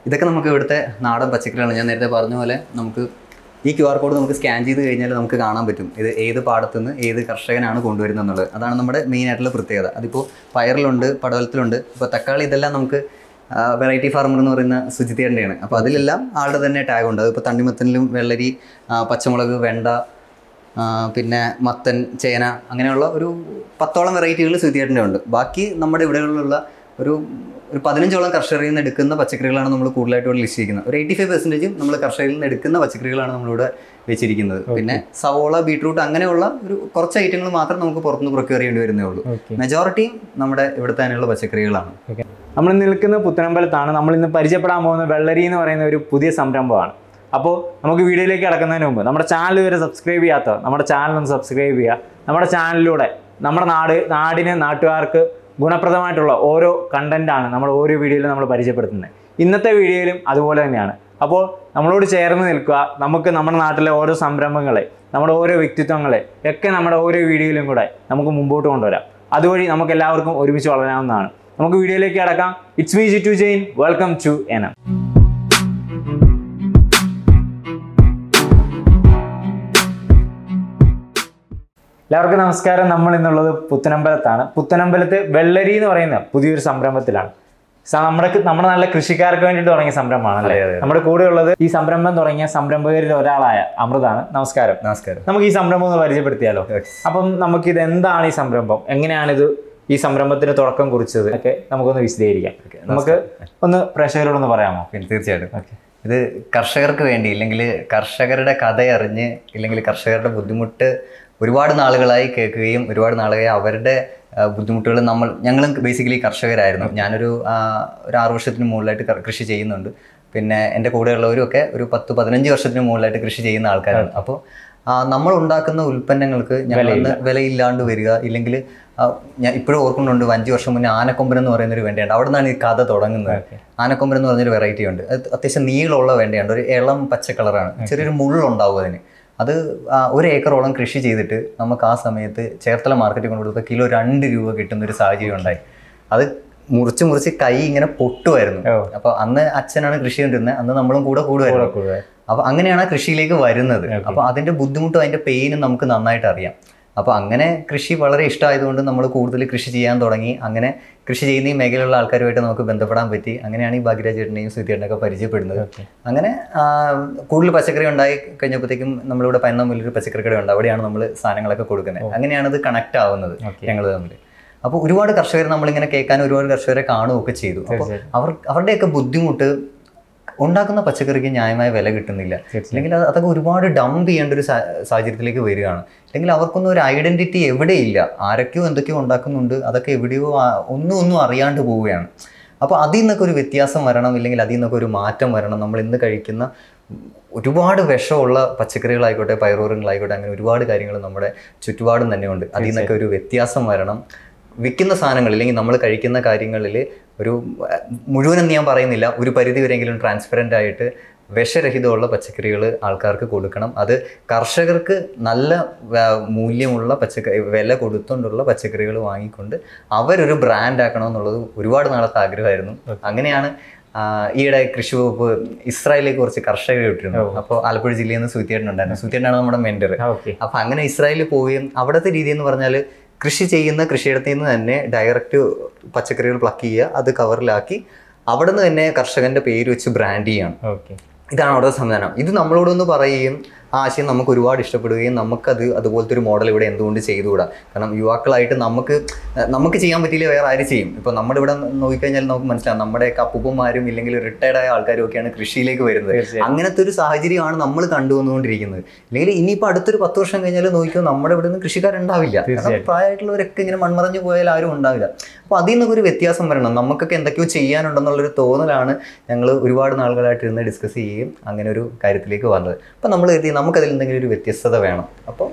ഇതൊക്കെ നമുക്ക് ഇവിടുത്തെ നാടൻ പച്ചക്കറികളാണ് ഞാൻ നേരത്തെ പറഞ്ഞ പോലെ നമുക്ക് ഈ ക്യു ആർ കോഡ് നമുക്ക് സ്കാൻ ചെയ്ത് കഴിഞ്ഞാൽ നമുക്ക് കാണാൻ പറ്റും ഇത് ഏത് പാടത്തു നിന്ന് ഏത് കർഷകനാണ് കൊണ്ടുവരുന്നത് എന്നുള്ളത് അതാണ് നമ്മുടെ മെയിൻ ആയിട്ടുള്ള പ്രത്യേകത അതിപ്പോൾ പയറിലുണ്ട് പടവലത്തിലുണ്ട് ഇപ്പോൾ തക്കാളി ഇതെല്ലാം നമുക്ക് വെറൈറ്റി ഫാർമർ എന്ന് പറയുന്ന സുജിത്തേണ്ടയാണ് അപ്പോൾ അതിലെല്ലാം ആളുടെ തന്നെ ടാഗ് ഉണ്ട് അതിപ്പോൾ തണ്ണിമത്തനിലും വെള്ളരി ആ, പച്ചമുളക് വെണ്ട ആ, പിന്നെ മത്തൻ ചേന അങ്ങനെയുള്ള ഒരു പത്തോളം വെറൈറ്റികൾ സുജിത്തേട്ടൻ്റെ ഉണ്ട് ബാക്കി നമ്മുടെ ഇവിടെയുള്ള ഒരു ഒരു പതിനഞ്ചോളം കർഷകരിൽ നിന്ന് എടുക്കുന്ന പച്ചക്കറികളാണ് നമ്മൾ കൂടുതലായിട്ട് ഇവിടെ ലിസ്റ്റ് ചെയ്യുന്നത് ഒരു എയ്റ്റി ഫൈവ് പെർസെൻറ്റേജും നമ്മൾ കർഷകരിൽ നിന്ന് എടുക്കുന്ന പച്ചക്കറികളാണ് നമ്മളിവിടെ വെച്ചിരിക്കുന്നത് പിന്നെ സവോള ബീട്രൂട്ട് അങ്ങനെയുള്ള ഒരു കുറച്ച് ഐറ്റങ്ങൾ മാത്രം നമുക്ക് പുറത്തുനിന്ന് പ്രൊക്യൂർ ചെയ്യേണ്ടി വരുന്നേ ഉള്ളൂ ഓക്കെ മെജോറിറ്റിയും നമ്മുടെ ഇവിടെ തന്നെയുള്ള പച്ചക്കറികളാണ് നമ്മൾ നിൽക്കുന്ന പുത്തനമ്പലത്താണ് നമ്മൾ ഇന്ന് പരിചയപ്പെടാൻ പോകുന്ന വെള്ളരി എന്ന് പറയുന്ന ഒരു പുതിയ സംരംഭമാണ് അപ്പോൾ നമുക്ക് വീഡിയോയിലേക്ക് കിടക്കുന്നതിന് മുമ്പ് നമ്മുടെ ചാനൽ വരെ സബ്സ്ക്രൈബ് ചെയ്യാത്ത നമ്മുടെ ചാനൽ ഒന്ന് സബ്സ്ക്രൈബ് ചെയ്യുക നമ്മുടെ ചാനലിലൂടെ നമ്മുടെ നാട് നാടിന് നാട്ടുകാർക്ക് ഗുണപ്രദമായിട്ടുള്ള ഓരോ കണ്ടന്റാണ് നമ്മൾ ഓരോ വീഡിയോയിലും നമ്മൾ പരിചയപ്പെടുത്തുന്നത് ഇന്നത്തെ വീഡിയോയിലും അതുപോലെ തന്നെയാണ് അപ്പോൾ നമ്മളോട് ചേർന്ന് നിൽക്കുക നമുക്ക് നമ്മുടെ നാട്ടിലെ ഓരോ സംരംഭങ്ങളെ നമ്മുടെ ഓരോ വ്യക്തിത്വങ്ങളെ ഒക്കെ നമ്മുടെ ഓരോ വീഡിയോയിലും കൂടെ നമുക്ക് മുമ്പോട്ട് കൊണ്ടുവരാം അതുവഴി നമുക്ക് എല്ലാവർക്കും ഒരുമിച്ച് വളരാവുന്നതാണ് നമുക്ക് വീഡിയോയിലേക്ക് കടക്കാം ഇറ്റ്സ് മീ ജി ടു ജെയിൻ വെൽക്കം ടു എനം എല്ലാവർക്കും നമസ്കാരം നമ്മൾ ഇന്നുള്ളത് പുത്തനമ്പലത്താണ് പുത്തനമ്പലത്ത് വെള്ളരി എന്ന് പറയുന്ന പുതിയൊരു സംരംഭത്തിലാണ് സ- നമ്മുടെ നമ്മുടെ നല്ല കൃഷിക്കാർക്ക് വേണ്ടിയിട്ട് തുടങ്ങിയ സംരംഭമാണ് അല്ലേ അതെ, അതെ. നമ്മുടെ കൂടെ ഉള്ളത് ഈ സംരംഭം തുടങ്ങിയ സംരംഭകരിൽ ഒരാളായ അമൃതാണ് നമസ്കാരം നമസ്കാരം നമുക്ക് ഈ സംരംഭം ഒന്ന് പരിചയപ്പെടുത്തിയാലോ അപ്പം നമുക്ക് ഇത് എന്താണ് ഈ സംരംഭം എങ്ങനെയാണിത് ഈ സംരംഭത്തിന് തുടക്കം കുറിച്ചത് ഒക്കെ നമുക്കൊന്ന് വിശദീകരിക്കാം നമുക്ക് ഒന്ന് പ്രേക്ഷകരോടൊന്ന് പറയാമോ പിന്നെ തീർച്ചയായിട്ടും ഓക്കെ ഇത് കർഷകർക്ക് വേണ്ടി ഇല്ലെങ്കിൽ കർഷകരുടെ കഥ അറിഞ്ഞ് ഇല്ലെങ്കിൽ കർഷകരുടെ ബുദ്ധിമുട്ട് ഒരുപാട് നാളുകളായി കേൾക്കുകയും ഒരുപാട് നാളുകളായി അവരുടെ ബുദ്ധിമുട്ടുകൾ നമ്മൾ ഞങ്ങളും ബേസിക്കലി കർഷകരായിരുന്നു ഞാനൊരു ആ, ഒരു ആറ് വർഷത്തിന് മുകളിലായിട്ട് കർ- കൃഷി ചെയ്യുന്നുണ്ട് പിന്നെ എൻ്റെ കൂടെയുള്ളവരും ഒക്കെ ഒരു പത്ത് പതിനഞ്ച് വർഷത്തിന് മുകളിലായിട്ട് കൃഷി ചെയ്യുന്ന ആൾക്കാരാണ് അപ്പോൾ നമ്മൾ ഉണ്ടാക്കുന്ന ഉൽപ്പന്നങ്ങൾക്ക് ഞങ്ങൾ വിലയില്ലാണ്ട് വരിക ഇല്ലെങ്കിൽ ഞാൻ ഇപ്പോഴും ഓർക്കുന്നുണ്ട് ഒരു അഞ്ച് വർഷം മുന്നേ ആനക്കൊമ്പൻ എന്ന് പറയുന്ന ഒരു വെണ്ടയുണ്ട് അവിടെ നിന്നാണ് ഈ കഥ തുടങ്ങുന്നത് ആനക്കൊമ്പൻ എന്ന് പറഞ്ഞൊരു വെറൈറ്റി ഉണ്ട് അത് അത്യാവശ്യം നീളമുള്ള വെണ്ടയുണ്ട് ഒരു ഇളം പച്ച കളറാണ് ചെറിയൊരു മുള്ളുണ്ടാവും അതിന് അത് ആ, ഒരു ഏക്കറോളം കൃഷി ചെയ്തിട്ട് നമുക്ക് ആ സമയത്ത് ചേർത്തല മാർക്കറ്റിൽ കൊണ്ടുകൊടുത്ത കിലോ രണ്ട് രൂപ കിട്ടുന്ന ഒരു സാഹചര്യം ഉണ്ടായി അത് മുറിച്ച് മുറിച്ച് കൈ ഇങ്ങനെ പൊട്ടുമായിരുന്നു ഓ. അപ്പൊ അന്ന് അച്ഛനാണ് കൃഷി ചെയ്തിരുന്നത് അന്ന് നമ്മളും കൂടെ കൂടുമായിരുന്നു കൂടെ അപ്പൊ അങ്ങനെയാണ് ആ കൃഷിയിലേക്ക് വരുന്നത് അപ്പൊ അതിന്റെ ബുദ്ധിമുട്ടും അതിന്റെ പെയിനും നമുക്ക് നന്നായിട്ട് അറിയാം അപ്പൊ അങ്ങനെ കൃഷി വളരെ ഇഷ്ടമായതുകൊണ്ട് നമ്മൾ കൂടുതൽ കൃഷി ചെയ്യാൻ തുടങ്ങി അങ്ങനെ കൃഷി ചെയ്യുന്ന ഈ മേഖലയിലുള്ള ആൾക്കാരുമായിട്ട് നമുക്ക് ബന്ധപ്പെടാൻ പറ്റി അങ്ങനെയാണ് ഈ ഭാഗ്യരാജ് ചേട്ടനെയും സുധീറിനെയൊക്കെ പരിചയപ്പെടുന്നത് ഓക്കെ അങ്ങനെ ആ, കൂടുതൽ പച്ചക്കറി ഉണ്ടായി കഴിഞ്ഞപ്പോഴത്തേക്കും നമ്മളിവിടെ പതിനൊന്ന് ഒരു പച്ചക്കറി കട ഉണ്ട് അവിടെയാണ് നമ്മൾ സാധനങ്ങളൊക്കെ കൊടുക്കുന്നത് അങ്ങനെയാണ് ഇത് കണക്ട് ആവുന്നത് ഓക്കെ ഞങ്ങൾ തമ്മിൽ അപ്പോൾ ഒരുപാട് കർഷകർ നമ്മളിങ്ങനെ കേൾക്കാൻ ഒരുപാട് കർഷകരെ കാണുകയൊക്കെ ചെയ്തു അപ്പോൾ തീർച്ചയായും. അവർ അവരുടെയൊക്കെ ബുദ്ധിമുട്ട് ഉണ്ടാക്കുന്ന പച്ചക്കറിക്ക് ന്യായമായ വില കിട്ടുന്നില്ല തീർച്ചയായും. അല്ലെങ്കിൽ അത് അതൊക്കെ ഒരുപാട് ഡംപ് ചെയ്യേണ്ട ഒരു സാ- സാഹചര്യത്തിലേക്ക് വരികയാണ് അല്ലെങ്കിൽ അവർക്കൊന്നും ഒരു ഐഡന്റിറ്റി എവിടെയില്ല ആരൊക്കെയോ എന്തൊക്കെയോ ഉണ്ടാക്കുന്നുണ്ട് അതൊക്കെ എവിടെയോ ആ- ഒന്നും ഒന്നും അറിയാണ്ട് പോവുകയാണ് അപ്പോൾ അതിൽ നിന്നൊക്കെ ഒരു വ്യത്യാസം വരണം ഇല്ലെങ്കിൽ അതിൽ നിന്നൊക്കെ ഒരു മാറ്റം വരണം നമ്മൾ ഇന്ന് കഴിക്കുന്ന ഒരുപാട് വിഷമുള്ള പച്ചക്കറികളായിക്കോട്ടെ പയറൂറുകളായിക്കോട്ടെ അങ്ങനെ ഒരുപാട് കാര്യങ്ങൾ നമ്മുടെ ചുറ്റുപാടും തന്നെയുണ്ട് അതിൽ നിന്നൊക്കെ ഒരു വ്യത്യാസം വരണം വിൽക്കുന്ന സാധനങ്ങൾ അല്ലെങ്കിൽ നമ്മൾ കഴിക്കുന്ന കാര്യങ്ങളിൽ ഒരു അഹ്, മുഴുവനെന്ന് ഞാൻ പറയുന്നില്ല ഒരു പരിധി വരെയെങ്കിലും ട്രാൻസ്പെറൻ്റ് ആയിട്ട് വിഷരഹിതമുള്ള പച്ചക്കറികൾ ആൾക്കാർക്ക് കൊടുക്കണം അത് കർഷകർക്ക് നല്ല വ- മൂല്യമുള്ള പച്ചക്കറി വില കൊടുത്തുകൊണ്ടുള്ള പച്ചക്കറികൾ വാങ്ങിക്കൊണ്ട് അവരൊരു ബ്രാൻഡ് ആക്കണം എന്നുള്ളത് ഒരുപാട് നാളത്തെ ആഗ്രഹമായിരുന്നു അങ്ങനെയാണ് ആ, ഈയിടെ കൃഷി വകുപ്പ് ഇസ്രായേലിലേക്ക് കുറച്ച് കർഷകരെ വിട്ടിരുന്നു അപ്പോൾ ആലപ്പുഴ ജില്ലയിൽ നിന്ന് സൂത്യേട്ടനുണ്ടായിരുന്നു സൂത്യേട്ടനാണ് നമ്മുടെ മെൻറ്റർ ഓക്കെ അപ്പൊ അങ്ങനെ ഇസ്രായേലിൽ പോവുകയും അവിടുത്തെ രീതി എന്ന് പറഞ്ഞാൽ കൃഷി ചെയ്യുന്ന കൃഷിയിടത്തിൽ നിന്ന് തന്നെ ഡയറക്റ്റ് പച്ചക്കറികൾ പ്ലക്ക് ചെയ്യുക അത് കവറിലാക്കി അവിടെ നിന്ന് തന്നെ കർഷകന്റെ പേര് വെച്ച് ബ്രാൻഡ് ചെയ്യാണ് ഓക്കെ ഇതാണ് അവിടുത്തെ സംവിധാനം ഇത് നമ്മളോടൊന്ന് പറയുകയും ആ ആശയം നമുക്ക് ഒരുപാട് ഇഷ്ടപ്പെടുകയും നമുക്കത് അതുപോലത്തെ ഒരു മോഡൽ ഇവിടെ എന്തുകൊണ്ട് ചെയ്തുകൂടാ കാരണം യുവാക്കളായിട്ട് നമുക്ക് ഏഹ്, നമുക്ക് ചെയ്യാൻ പറ്റിയില്ല വേറെ ആര് ചെയ്യും ഇപ്പോൾ നമ്മുടെ ഇവിടെ നോക്കിക്കഴിഞ്ഞാൽ നമുക്ക് മനസ്സിലാവും നമ്മുടെയൊക്കെ അപ്പൂപ്പന്മാരും ഇല്ലെങ്കിൽ റിട്ടയർഡ് ആയ ആൾക്കാരും ഒക്കെയാണ് കൃഷിയിലേക്ക് വരുന്നത് തീർച്ചയായും. അങ്ങനത്തെ ഒരു സാഹചര്യമാണ് നമ്മൾ കണ്ടുവന്നുകൊണ്ടിരിക്കുന്നത് അല്ലെങ്കിൽ ഇനിയിപ്പോൾ അടുത്തൊരു പത്ത് വർഷം കഴിഞ്ഞാൽ നോക്കിയോ നമ്മുടെ ഇവിടെ നിന്ന് കൃഷിക്കാരുണ്ടാവില്ല കാരണം തീർച്ചയായും. പ്രായമായിട്ടുള്ളവരൊക്കെ ഇങ്ങനെ മൺമറഞ്ഞു പോയാൽ ആരും ഉണ്ടാവില്ല അപ്പോൾ അതിൽ നിന്നൊക്കെ ഒരു വ്യത്യാസം വരണം നമുക്കൊക്കെ എന്തൊക്കെയോ ചെയ്യാനുണ്ടെന്നുള്ളൊരു തോന്നലാണ് ഞങ്ങൾ ഒരുപാട് നാളുകളായിട്ട് ഇരുന്ന് ഡിസ്കസ് ചെയ്യുകയും അങ്ങനെ ഒരു കാര്യത്തിലേക്ക് വന്നത് അപ്പോൾ നമ്മൾ കരുതി നമുക്കതിൽ എന്തെങ്കിലും ഒരു വ്യത്യസ്തത വേണം അപ്പോൾ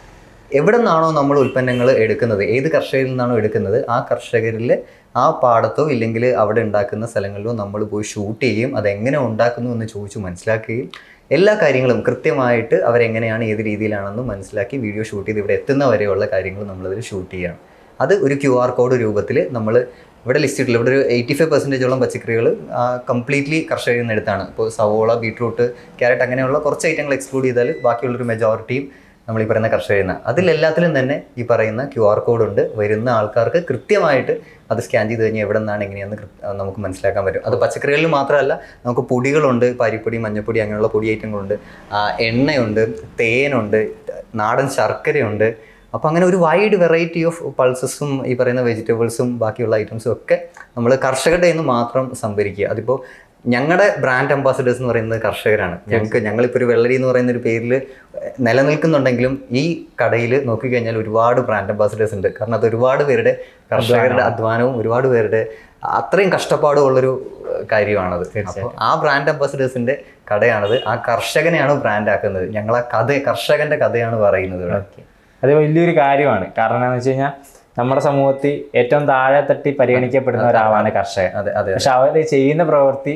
എവിടെ നിന്നാണോ നമ്മൾ ഉൽപ്പന്നങ്ങൾ എടുക്കുന്നത് ഏത് കർഷകരിൽ നിന്നാണോ എടുക്കുന്നത് ആ കർഷകരിൽ ആ പാടത്തോ ഇല്ലെങ്കിൽ അവിടെ ഉണ്ടാക്കുന്ന സ്ഥലങ്ങളിലോ നമ്മൾ പോയി ഷൂട്ട് ചെയ്യും അതെങ്ങനെ ഉണ്ടാക്കുന്നു എന്ന് ചോദിച്ചു മനസ്സിലാക്കുകയും എല്ലാ കാര്യങ്ങളും കൃത്യമായിട്ട് അവരെങ്ങനെയാണ് ഏത് രീതിയിലാണെന്ന് മനസ്സിലാക്കി വീഡിയോ ഷൂട്ട് ചെയ്ത് ഇവിടെ എത്തുന്ന വരെയുള്ള കാര്യങ്ങൾ നമ്മളതിൽ ഷൂട്ട് ചെയ്യണം അത് ഒരു ക്യു ആർ കോഡ് രൂപത്തിൽ നമ്മൾ ഇവിടെ ലിസ്റ്റ് ഇട്ടില്ല ഇവിടെ ഒരു എയ്റ്റി ഫൈവ് പെർസെൻറ്റേജോളം പച്ചക്കറികൾ കംപ്ലീറ്റ്ലി കർഷകരിൽ നിന്ന് എടുത്താണ് ഇപ്പോൾ സവോള ബീട്രൂട്ട് ക്യാരറ്റ് അങ്ങനെയുള്ള കുറച്ച് ഐറ്റങ്ങൾ എക്സ്ക്ലൂഡ് ചെയ്താൽ ബാക്കിയുള്ളൊരു മെജോറിറ്റിയും നമ്മൾ ഈ പറയുന്ന കർഷകരിൽ നിന്ന് അതിലെല്ലാത്തിലും തന്നെ ഈ പറയുന്ന ക്യു ആർ കോഡ് ഉണ്ട് വരുന്ന ആൾക്കാർക്ക് കൃത്യമായിട്ട് അത് സ്കാൻ ചെയ്ത് കഴിഞ്ഞാൽ എവിടെ നിന്നാണ് എങ്ങനെയാണെന്ന് കൃ- അത് നമുക്ക് മനസ്സിലാക്കാൻ പറ്റും അത് പച്ചക്കറികളിൽ മാത്രമല്ല നമുക്ക് പൊടികളുണ്ട് പാരിപ്പൊടി മഞ്ഞപ്പൊടി അങ്ങനെയുള്ള പൊടി ഐറ്റങ്ങളുണ്ട് ആ, എണ്ണയുണ്ട് തേനുണ്ട് നാടൻ ശർക്കരയുണ്ട് അപ്പോൾ അങ്ങനെ ഒരു വൈഡ് വെറൈറ്റി ഓഫ് പൾസസും ഈ പറയുന്ന വെജിറ്റബിൾസും ബാക്കിയുള്ള ഐറ്റംസും ഒക്കെ നമ്മൾ കർഷകരുടെ നിന്ന് മാത്രം സംഭരിക്കുക അതിപ്പോൾ ഞങ്ങളുടെ ബ്രാൻഡ് അംബാസഡേഴ്സ് എന്ന് പറയുന്നത് കർഷകരാണ് ഞങ്ങൾക്ക് ഞങ്ങളിപ്പോൾ ഒരു വെള്ളരി എന്ന് പറയുന്ന ഒരു പേരിൽ നിലനിൽക്കുന്നുണ്ടെങ്കിലും ഈ കടയിൽ നോക്കിക്കഴിഞ്ഞാൽ ഒരുപാട് ബ്രാൻഡ് അംബാസഡേഴ്സ് ഉണ്ട് കാരണം അത് ഒരുപാട് പേരുടെ കർഷകരുടെ അധ്വാനവും ഒരുപാട് പേരുടെ അത്രയും കഷ്ടപ്പാടും ഉള്ളൊരു ഏഹ്, കാര്യമാണത് അപ്പോൾ ആ ബ്രാൻഡ് അംബാസഡേഴ്സിന്റെ കടയാണത് ആ കർഷകനെയാണ് ബ്രാൻഡ് ആക്കുന്നത് ഞങ്ങൾ ആ കഥ കർഷകന്റെ കഥയാണ് പറയുന്നത് ഇവിടെ ഓക്കെ അത് വലിയൊരു കാര്യമാണ് കാരണം എന്താണെന്ന് വെച്ച് കഴിഞ്ഞാൽ നമ്മുടെ സമൂഹത്തിൽ ഏറ്റവും താഴെ തട്ടി പരിഗണിക്കപ്പെടുന്ന ഒരാളാണ് കർഷകൻ അതെ അതെ പക്ഷെ അവർ ചെയ്യുന്ന പ്രവൃത്തി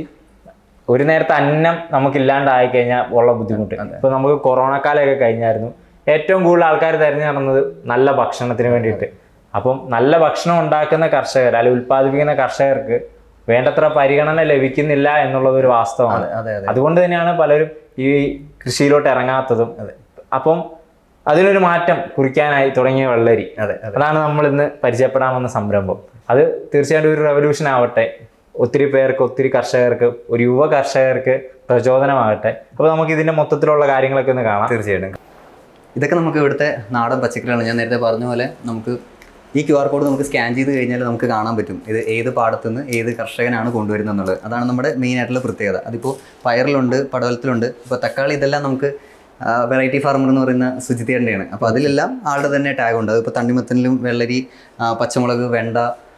ഒരു നേരത്തെ അന്നം നമുക്കില്ലാണ്ടായി കഴിഞ്ഞാൽ ഉള്ള ബുദ്ധിമുട്ട് ഇപ്പൊ നമുക്ക് കൊറോണ കാലമൊക്കെ കഴിഞ്ഞായിരുന്നു ഏറ്റവും കൂടുതൽ ആൾക്കാർ തിരഞ്ഞു നടന്നത് നല്ല ഭക്ഷണത്തിന് വേണ്ടിയിട്ട് അപ്പം നല്ല ഭക്ഷണം ഉണ്ടാക്കുന്ന കർഷകർ അല്ലെങ്കിൽ ഉൽപ്പാദിപ്പിക്കുന്ന കർഷകർക്ക് വേണ്ടത്ര പരിഗണന ലഭിക്കുന്നില്ല എന്നുള്ളത് ഒരു വാസ്തവമാണ് അതെ അതെ അതുകൊണ്ട് തന്നെയാണ് പലരും ഈ കൃഷിയിലോട്ട് ഇറങ്ങാത്തതും അപ്പം അതിനൊരു മാറ്റം കുറിക്കാനായി തുടങ്ങിയ വെള്ളരി അതെ അതെ അതാണ് നമ്മൾ ഇന്ന് പരിചയപ്പെടാമെന്ന സംരംഭം അത് തീർച്ചയായിട്ടും ഒരു റെവല്യൂഷൻ ആവട്ടെ ഒത്തിരി പേർക്ക് ഒത്തിരി കർഷകർക്ക് ഒരു യുവ കർഷകർക്ക് പ്രചോദനമാകട്ടെ അപ്പോൾ നമുക്ക് ഇതിന്റെ മൊത്തത്തിലുള്ള കാര്യങ്ങളൊക്കെ ഒന്ന് കാണാം തീർച്ചയായിട്ടും ഇതൊക്കെ നമുക്ക് ഇവിടുത്തെ നാടൻ പച്ചക്കറികളാണ് ഞാൻ നേരത്തെ പറഞ്ഞ പോലെ നമുക്ക് ഈ ക്യു ആർ കോഡ് നമുക്ക് സ്കാൻ ചെയ്ത് കഴിഞ്ഞാൽ നമുക്ക് കാണാൻ പറ്റും ഇത് ഏത് പാടത്തു നിന്ന് ഏത് കർഷകനാണ് കൊണ്ടുവരുന്നത് എന്നുള്ളത് അതാണ് നമ്മുടെ മെയിൻ ആയിട്ടുള്ള പ്രത്യേകത അതിപ്പോൾ പയറിലുണ്ട് പടവലത്തിലുണ്ട് ഇപ്പോൾ തക്കാളി ഇതെല്ലാം നമുക്ക് വെറൈറ്റി ഫാർമർ എന്ന് പറയുന്ന സുജിതേൻ്റെയാണ് അപ്പോൾ അതിലെല്ലാം ആളുടെ തന്നെ ടാഗ് ഉണ്ട് അതിപ്പോൾ തണ്ണിമത്തനിലും വെള്ളരി ആ, പച്ചമുളക് വെണ്ട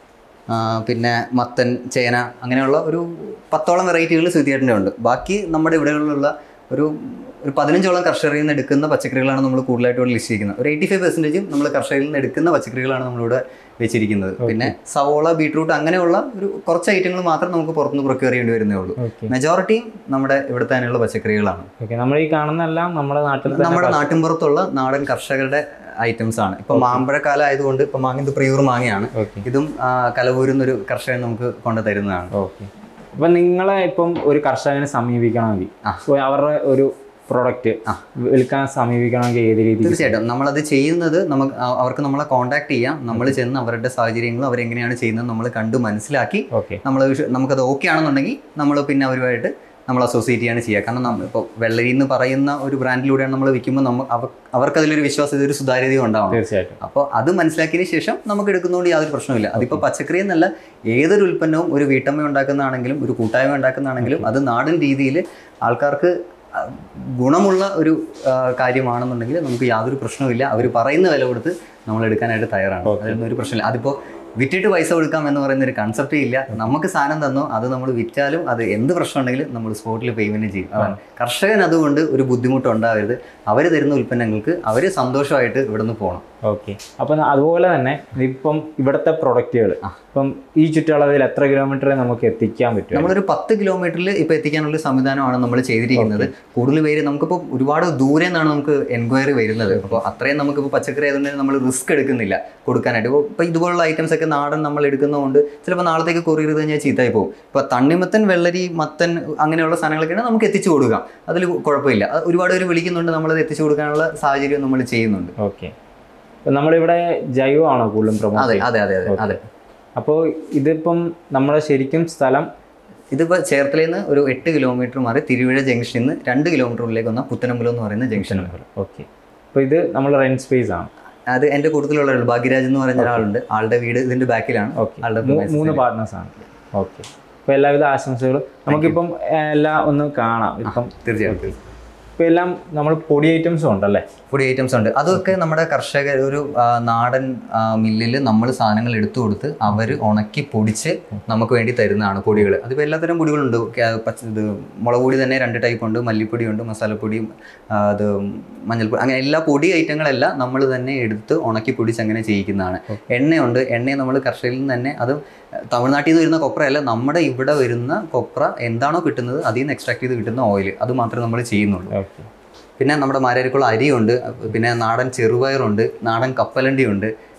ആ, പിന്നെ മത്തൻ ചേന അങ്ങനെയുള്ള ഒരു പത്തോളം വെറൈറ്റികൾ സുതിയേട്ടൻ്റെ ഉണ്ട് ബാക്കി നമ്മുടെ ഇവിടെയുള്ള ഒരു ഒരു പതിനഞ്ചോളം കർഷകരിൽ നിന്ന് എടുക്കുന്ന പച്ചക്കറികളാണ് നമ്മൾ കൂടുതലായിട്ട് ഇവിടെ ലിസ്റ്റ് ചെയ്യുന്നത് ഒരു എയ്റ്റി ഫൈവ് പെർസെൻറ്റേജും നമ്മൾ കർഷകരിൽ നിന്ന് എടുക്കുന്ന പച്ചക്കറികളാണ് നമ്മളിവിടെ വെച്ചിരിക്കുന്നത് പിന്നെ സവോള ബീട്രൂട്ട് അങ്ങനെയുള്ള ഒരു കുറച്ച് ഐറ്റങ്ങൾ മാത്രം നമുക്ക് പുറത്തുനിന്ന് പ്രൊക്യൂർ ചെയ്യേണ്ടി വരുന്നേ ഉള്ളൂ ഓക്കെ മെജോറിറ്റിയും നമ്മുടെ ഇവിടെ തന്നെയുള്ള പച്ചക്കറികളാണ് ഓക്കെ നമ്മൾ ഈ കാണുന്നതെല്ലാം നമ്മുടെ നാട്ടിൽ തന്നെ നമ്മുടെ നാട്ടിൻപുറത്തുള്ള നാടൻ കർഷകരുടെ ഐറ്റംസ് ആണ് ഇപ്പൊ മാമ്പഴക്കാലം ആയതുകൊണ്ട് ഇപ്പൊ മാങ്ങ ഇത് പ്രിയൂർ മാങ്ങയാണ് ഓക്കെ ഇതും ആ, കലവൂരുന്നൊരു കർഷകൻ നമുക്ക് കൊണ്ടു തരുന്നതാണ് ഓക്കെ അപ്പം നിങ്ങളെ ഇപ്പം ഒരു കർഷകനെ സമീപിക്കണമെങ്കിൽ ആ. so അവരുടെ ഒരു പ്രൊഡക്റ്റ് വിൽക്കാൻ സമീപിക്കണമെങ്കിൽ ഏത് രീതിയിൽ തീർച്ചയായിട്ടും നമ്മളത് ചെയ്യുന്നത് നമുക്ക് അ- അവർക്ക് നമ്മളെ കോൺടാക്ട് ചെയ്യാം നമ്മൾ ചെന്ന് അവരുടെ സാഹചര്യങ്ങളും അവരെങ്ങനെയാണ് ചെയ്യുന്നത് നമ്മൾ കണ്ടു മനസ്സിലാക്കി ഓക്കെ നമ്മൾ നമുക്കത് ഓക്കെ ആണെന്നുണ്ടെങ്കിൽ നമ്മൾ പിന്നെ അവരുമായിട്ട് നമ്മൾ അസോസിയേറ്റ് ചെയ്യാണ് ചെയ്യുക കാരണം നമ്മൾ ഇപ്പോൾ വെള്ളരി എന്ന് പറയുന്ന ഒരു ബ്രാൻഡിലൂടെയാണ് നമ്മൾ വിൽക്കുമ്പോൾ നമ്മ അവ അവർക്കതിലൊരു വിശ്വാസം ഇതൊരു സുതാര്യത ഉണ്ടാവണം തീർച്ചയായിട്ടും അപ്പോൾ അത് മനസ്സിലാക്കിയതിന് ശേഷം നമുക്ക് എടുക്കുന്നതുകൊണ്ട് യാതൊരു പ്രശ്നമില്ല അതിപ്പോൾ പച്ചക്കറി എന്നല്ല ഏതൊരു ഉൽപ്പന്നവും ഒരു വീട്ടമ്മ ഉണ്ടാക്കുന്നതാണെങ്കിലും ഒരു കൂട്ടായ്മ ഉണ്ടാക്കുന്നതാണെങ്കിലും അത് നാടൻ രീതിയിൽ ആൾക്കാർക്ക് ആ, ഗുണമുള്ള ഒരു ആ, കാര്യമാണെന്നുണ്ടെങ്കിൽ നമുക്ക് യാതൊരു പ്രശ്നവുമില്ല അവർ പറയുന്ന വില കൊടുത്ത് നമ്മൾ എടുക്കാനായിട്ട് തയ്യാറാണ് അതിലൊന്നും ഒരു പ്രശ്നമില്ല അതിപ്പോൾ വിറ്റിട്ട് പൈസ കൊടുക്കാം എന്ന് പറയുന്ന ഒരു കൺസെപ്റ്റേ ഇല്ല നമുക്ക് സാധനം തന്നോ അത് നമ്മൾ വിറ്റാലും അത് എന്ത് പ്രശ്നം ഉണ്ടെങ്കിലും നമ്മൾ സ്പോട്ടിൽ പേയ്മെന്റ് ചെയ്യും അതാണ് കർഷകൻ അതുകൊണ്ട് ഒരു ബുദ്ധിമുട്ട് ഉണ്ടാവരുത് അവർ തരുന്ന ഉൽപ്പന്നങ്ങൾക്ക് അവർ സന്തോഷമായിട്ട് ഇവിടുന്ന് പോകണം ഓക്കെ അപ്പം അതുപോലെ തന്നെ ഇപ്പം ഇവിടുത്തെ പ്രൊഡക്റ്റുകൾ ഇപ്പം ഈ ചുറ്റളവിൽ എത്ര കിലോമീറ്റർ നമുക്ക് എത്തിക്കാൻ പറ്റും നമ്മളൊരു പത്ത് കിലോമീറ്ററിൽ ഇപ്പോൾ എത്തിക്കാനുള്ള സംവിധാനമാണ് നമ്മൾ ചെയ്തിരിക്കുന്നത് കൂടുതൽ പേര് നമുക്കിപ്പോൾ ഒരുപാട് ദൂരെ നിന്നാണ് നമുക്ക് എൻക്വയറി വരുന്നത് അപ്പോൾ അത്രയും നമുക്കിപ്പോൾ പച്ചക്കറി ആയതുകൊണ്ട് തന്നെ നമ്മൾ റിസ്ക് എടുക്കുന്നില്ല കൊടുക്കാനായിട്ട് ഇപ്പോൾ ഇപ്പോൾ ഇതുപോലുള്ള ഐറ്റംസ് ഒക്കെ നാടൻ നമ്മൾ എടുക്കുന്നതുകൊണ്ട് ചിലപ്പോൾ നാളത്തേക്ക് കൊറിയർ ചെയ്ത് കഴിഞ്ഞാൽ ചീത്തായി പോകും ഇപ്പോൾ തണ്ണിമത്തൻ വെള്ളരി മത്തൻ അങ്ങനെയുള്ള സാധനങ്ങളൊക്കെയാണ് നമുക്ക് എത്തിച്ചു കൊടുക്കാം അതിൽ കുഴപ്പമില്ല അത് ഒരുപാട് പേര് വിളിക്കുന്നുണ്ട് നമ്മളത് എത്തിച്ചു കൊടുക്കാനുള്ള സാഹചര്യം നമ്മൾ ചെയ്യുന്നുണ്ട് ഓക്കെ നമ്മളിവിടെ ജൈവമാണോ കൂടുതലും അതെ പ്രൊമോട്ട് അതെ അതെ അതെ അതെ അപ്പോൾ ഇതിപ്പം നമ്മുടെ ശരിക്കും സ്ഥലം ഇതിപ്പോൾ ചേർത്തലയിൽ നിന്ന് ഒരു എട്ട് കിലോമീറ്റർ മാറി തിരുവിഴ ജംഗ്ഷനിൽ നിന്ന് രണ്ട് കിലോമീറ്ററിലേക്ക് വന്ന പുത്തനമ്പലം എന്ന് പറയുന്ന ജംഗ്ഷനുണ്ട് ഓക്കെ അപ്പോൾ ഇത് നമ്മൾ റെന്റ് സ്പേസ് ആണ് അത് എൻ്റെ കൂട്ടത്തിലുള്ള ഒരാൾ ഭാഗ്യരാജ് എന്ന് പറയുന്ന ഒരാളുണ്ട് ആളുടെ വീട് ഇതിന്റെ ബാക്കിലാണ് ഓക്കെ ആളുടെ മൂന്ന് പാർട്ട്നേഴ്സ് ആണ് ഓക്കെ അപ്പോൾ എല്ലാവിധ ആശംസകളും നമുക്കിപ്പം ഏഹ്, എല്ലാം ഒന്ന് കാണാം ഇപ്പം തീർച്ചയായിട്ടും ഇപ്പം എല്ലാം നമ്മൾ പൊടി ഐറ്റംസും ഉണ്ടല്ലേ ഫുഡ് ഐറ്റംസ് ഉണ്ട് അതൊക്കെ നമ്മുടെ കർഷകർ ഒരു ആ, നാടൻ മില്ലിൽ നമ്മൾ സാധനങ്ങൾ എടുത്തു കൊടുത്ത് അവർ ഉണക്കി പൊടിച്ച് നമുക്ക് വേണ്ടി തരുന്നതാണ് പൊടികൾ അതിപ്പോൾ എല്ലാത്തരം പൊടികളുണ്ട് ക്യാ- പച്ച ഇത് മുളക് പൊടി തന്നെ രണ്ട് ടൈപ്പ് ഉണ്ട് മല്ലിപ്പൊടി ഉണ്ട് മസാലപ്പൊടി ആ, അത് മഞ്ഞൾപ്പൊടി അങ്ങനെ എല്ലാ പൊടി ഐറ്റങ്ങളെല്ലാം നമ്മൾ തന്നെ എടുത്ത് ഉണക്കി പൊടിച്ച് അങ്ങനെ ചെയ്യിക്കുന്നതാണ് എണ്ണയുണ്ട് എണ്ണ നമ്മൾ കർഷകരിൽ നിന്ന് തന്നെ അത് തമിഴ്നാട്ടിൽ നിന്ന് വരുന്ന കൊപ്രയല്ല നമ്മുടെ ഇവിടെ വരുന്ന കൊപ്ര എന്താണോ കിട്ടുന്നത് അതിൽ നിന്ന് എക്സ്ട്രാക്ട് ചെയ്ത് കിട്ടുന്ന ഓയിൽ അത് മാത്രമേ നമ്മൾ ചെയ്യുന്നുള്ളൂ ഓക്കെ പിന്നെ നമ്മുടെ മാരേരിക്കുള്ള അരിയുണ്ട് പിന്നെ നാടൻ ചെറുപയറുണ്ട് നാടൻ കപ്പലണ്ടി ഉണ്ട്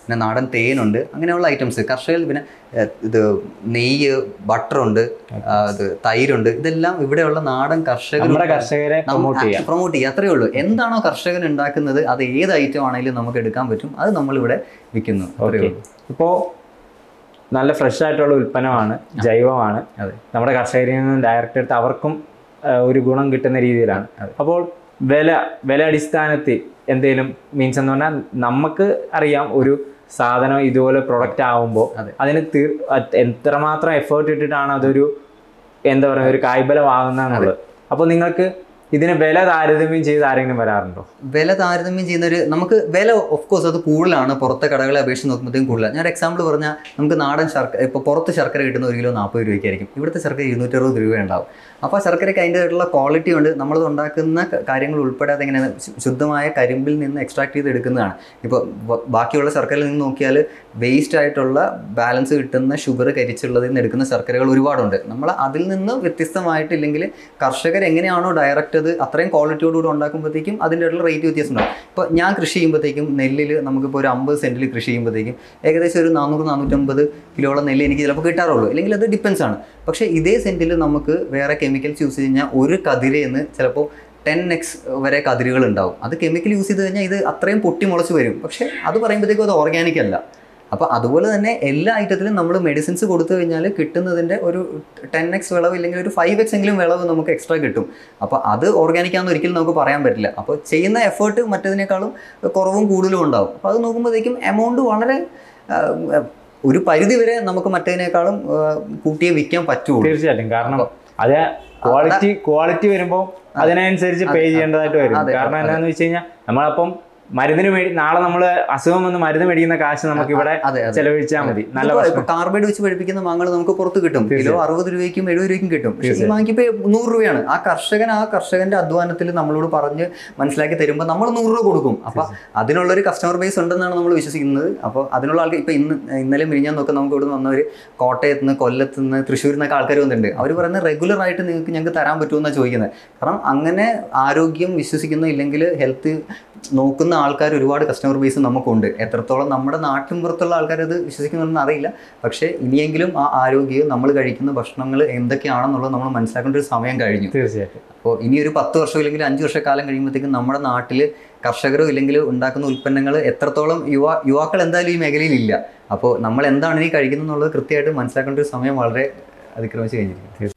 പിന്നെ നാടൻ തേനുണ്ട് അങ്ങനെയുള്ള ഐറ്റംസ് കർഷകർ പിന്നെ ഏഹ്, ഇത് നെയ്യ് ബട്ടറുണ്ട് ഇത് തൈരുണ്ട് ഇതെല്ലാം ഇവിടെയുള്ള നാടൻ കർഷകർ നമ്മുടെ കർഷകരെ പ്രൊമോട്ട് ചെയ്യാം പ്രൊമോട്ട് ചെയ്യുക അത്രേ ഉള്ളൂ എന്താണോ കർഷകൻ ഉണ്ടാക്കുന്നത് അത് ഏത് ഐറ്റം ആണെങ്കിലും നമുക്ക് എടുക്കാൻ പറ്റും അത് നമ്മളിവിടെ വിൽക്കുന്നു അത്രേ ഓക്കെ ഉള്ളൂ ഇപ്പോൾ നല്ല ഫ്രഷ് ആയിട്ടുള്ള ഉൽപ്പന്നമാണ് ജൈവമാണ് അതെ നമ്മുടെ കർഷകരിൽ നിന്നും ഡയറക്റ്റ് എടുത്ത് അവർക്കും ആ, ഒരു ഗുണം കിട്ടുന്ന രീതിയിലാണ് അതെ. അപ്പോൾ വില വില അടിസ്ഥാനത്തിൽ എന്തെങ്കിലും മീൻസ് എന്ന് പറഞ്ഞാൽ നമുക്ക് അറിയാം ഒരു സാധനം ഇതുപോലെ പ്രൊഡക്റ്റ് ആവുമ്പോൾ അതെ. അതിന് തീർ അത് എത്രമാത്രം എഫേർട്ട് ഇട്ടിട്ടാണ് അതൊരു എന്താ പറയുക ഒരു കായ്ബലമാകുന്നതെന്നുള്ളത് അപ്പോൾ നിങ്ങൾക്ക് ഇതിന് വില താരതമ്യം ചെയ്ത് ആരെങ്കിലും വരാറുണ്ടോ വില താരതമ്യം ചെയ്യുന്ന ഒരു നമുക്ക് വില ഓഫ് കോഴ്സ് അത് കൂടുതലാണ് പുറത്തെ കടകളെ അപേക്ഷിച്ച് നോക്കുമ്പോഴത്തേക്കും കൂടുതലാണ് ഞാൻ എക്സാമ്പിൾ പറഞ്ഞാൽ നമുക്ക് നാടൻ ശർക്കര ഇപ്പോൾ പുറത്ത് ശർക്കര കിട്ടുന്ന ഒരു കിലോ നാൽപ്പത് രൂപയ്ക്കായിരിക്കും ഇവിടുത്തെ ശർക്കര ഇരുന്നൂറ്ററുപത് രൂപ ഉണ്ടാവും അപ്പോൾ ആ ശർക്കരയ്ക്ക് അതിൻ്റെതായിട്ടുള്ള ക്വാളിറ്റി ഉണ്ട് നമ്മൾ ഉണ്ടാക്കുന്ന ക- കാര്യങ്ങൾ ഉൾപ്പെടെ അതെങ്ങനെയാണ് ശു- ശുദ്ധമായ കരിമ്പിൽ നിന്ന് എക്സ്ട്രാക്ട് ചെയ്ത് എടുക്കുന്നതാണ് ഇപ്പോൾ ബ- ബാക്കിയുള്ള ശർക്കരയിൽ നിന്ന് നോക്കിയാൽ വേസ്റ്റ് ആയിട്ടുള്ള ബാലൻസ് കിട്ടുന്ന ഷുഗർ കരിച്ചുള്ളതിൽ നിന്ന് എടുക്കുന്ന ശർക്കരകൾ ഒരുപാടുണ്ട് നമ്മൾ അതിൽ നിന്ന് വ്യത്യസ്തമായിട്ടില്ലെങ്കിൽ കർഷകർ എങ്ങനെയാണോ ഡയറക്റ്റ് അത് അത്രയും ക്വാളിറ്റിയോടുകൂടി ഉണ്ടാക്കുമ്പോഴത്തേക്കും അതിൻ്റെ ആയിട്ടുള്ള റേറ്റ് വ്യത്യാസം ഉണ്ടാവും ഇപ്പോൾ ഞാൻ കൃഷി ചെയ്യുമ്പോഴത്തേക്കും നെല്ലിൽ നമുക്കിപ്പോൾ ഒരു അമ്പത് സെൻറ്റിൽ കൃഷി ചെയ്യുമ്പോഴത്തേക്കും ഏകദേശം ഒരു നാനൂറ് നാനൂറ്റമ്പത് കിലോളം നെല്ല് എനിക്ക് ചിലപ്പോൾ കിട്ടാറുള്ളൂ അല്ലെങ്കിൽ അത് ഡിപ്പെൻസ് ആണ് പക്ഷേ ഇതേ സെൻറ്റിൽ നമുക്ക് വേറെ കെമിക്കൽസ് യൂസ് ചെയ്ത് കഴിഞ്ഞാൽ ഒരു കതിരയെന്ന് ചിലപ്പോൾ ടെൻ എക്സ് വരെ കതിരുകൾ ഉണ്ടാവും അത് കെമിക്കൽ യൂസ് ചെയ്ത് കഴിഞ്ഞാൽ ഇത് അത്രയും പൊട്ടി മുളച്ച് വരും പക്ഷേ അത് പറയുമ്പോഴത്തേക്കും അത് ഓർഗാനിക് അല്ല അപ്പോൾ അതുപോലെ തന്നെ എല്ലാ ഐറ്റത്തിലും നമ്മൾ മെഡിസിൻസ് കൊടുത്തു കഴിഞ്ഞാൽ കിട്ടുന്നതിൻ്റെ ഒരു ടെൻ എക്സ് വിളവ് ഇല്ലെങ്കിൽ ഒരു ഫൈവ് എക്സ് എങ്കിലും വിളവ് നമുക്ക് എക്സ്ട്രാ കിട്ടും അപ്പോൾ അത് ഓർഗാനിക് ആണെന്ന് ഒരിക്കലും നമുക്ക് പറയാൻ പറ്റില്ല അപ്പോൾ ചെയ്യുന്ന എഫേർട്ട് മറ്റതിനേക്കാളും കുറവും കൂടുതലും ഉണ്ടാവും അപ്പോൾ അത് നോക്കുമ്പോഴത്തേക്കും എമൗണ്ട് വളരെ ആ, ഒരു പരിധി വരെ നമുക്ക് മറ്റതിനേക്കാളും ആ, കൂട്ടിയേ വിൽക്കാൻ പറ്റുള്ളൂ തീർച്ചയായിട്ടും കാരണം അത് ക്വാളിറ്റി ക്വാളിറ്റി വരുമ്പോൾ അതിനനുസരിച്ച് പേ ചെയ്യേണ്ടതായിട്ട് വരും അതെ, കാരണം അതെ. എന്താണെന്ന് വെച്ച് കഴിഞ്ഞാൽ നമ്മളപ്പം മരുന്നിന് മേടി നാളെ നമ്മൾ അസുഖം വന്ന് മരുന്ന് മേടിക്കുന്ന കാശ് നമുക്ക് ഇവിടെ അതെ അതെ ചെലവഴിച്ചാൽ മതി നല്ല ഇതിപ്പോ ഭക്ഷണം ഇപ്പൊ കാർബൈഡ് വെച്ച് പഠിപ്പിക്കുന്ന മാങ്ങകൾ നമുക്ക് പുറത്ത് കിട്ടും കിലോ അറുപത് രൂപയ്ക്കും എഴുപത് രൂപയ്ക്കും കിട്ടും പക്ഷേ ഈ മാങ്ങയ്ക്ക് ഇപ്പൊ നൂറ് രൂപയാണ് ആ കർഷകൻ ആ കർഷകന്റെ അധ്വാനത്തിൽ നമ്മളോട് പറഞ്ഞ് മനസ്സിലാക്കി തരുമ്പോൾ നമ്മൾ നൂറ് രൂപ കൊടുക്കും അപ്പൊ അതിനുള്ള ഒരു കസ്റ്റമർ ബേസ് ഉണ്ടെന്നാണ് നമ്മൾ വിശ്വസിക്കുന്നത് അപ്പോൾ അതിനുള്ള ആൾക്കാർ ഇപ്പൊ ഇന്ന് ഇന്നലെ മിനിഞ്ഞാൽ നോക്കാം നമുക്ക് ഇവിടെ വന്നവർ കോട്ടയത്ത് നിന്ന് കൊല്ലത്ത് നിന്ന് തൃശ്ശൂരിൽ നിന്നൊക്കെ ആൾക്കാർ വന്നിട്ടുണ്ട് അവർ പറയുന്നത് റെഗുലർ ആയിട്ട് നിങ്ങൾക്ക് ഞങ്ങൾക്ക് തരാൻ പറ്റുമെന്നാണ് ചോദിക്കുന്നത് കാരണം അങ്ങനെ ആരോഗ്യം വിശ്വസിക്കുന്ന ഇല്ലെങ്കിൽ ഹെൽത്ത് നോക്കുന്ന ആൾക്കാർ ഒരുപാട് കസ്റ്റമർ ബേസ് നമുക്കുണ്ട് എത്രത്തോളം നമ്മുടെ നാട്ടിൻ പുറത്തുള്ള ആൾക്കാർ അത് വിശ്വസിക്കുന്നുണ്ടെന്ന് അറിയില്ല പക്ഷേ ഇനിയെങ്കിലും ആ ആരോഗ്യം നമ്മൾ കഴിക്കുന്ന ഭക്ഷണങ്ങൾ എന്തൊക്കെയാണെന്നുള്ളത് നമ്മൾ മനസ്സിലാക്കേണ്ട ഒരു സമയം കഴിഞ്ഞു തീർച്ചയായിട്ടും അപ്പോൾ ഇനി ഒരു പത്ത് വർഷം ഇല്ലെങ്കിൽ അഞ്ച് വർഷക്കാലം കഴിയുമ്പോഴത്തേക്കും നമ്മുടെ നാട്ടിൽ കർഷകരോ ഇല്ലെങ്കിൽ ഉണ്ടാക്കുന്ന ഉൽപ്പന്നങ്ങൾ എത്രത്തോളം യുവാ യുവാക്കൾ എന്തായാലും ഈ മേഖലയിൽ ഇല്ല അപ്പോൾ നമ്മൾ എന്താണ് ഇനി കഴിക്കുന്നത് എന്നുള്ളത് കൃത്യമായിട്ട് മനസ്സിലാക്കേണ്ട ഒരു സമയം വളരെ അതിക്രമിച്ച് കഴിഞ്ഞിരിക്കും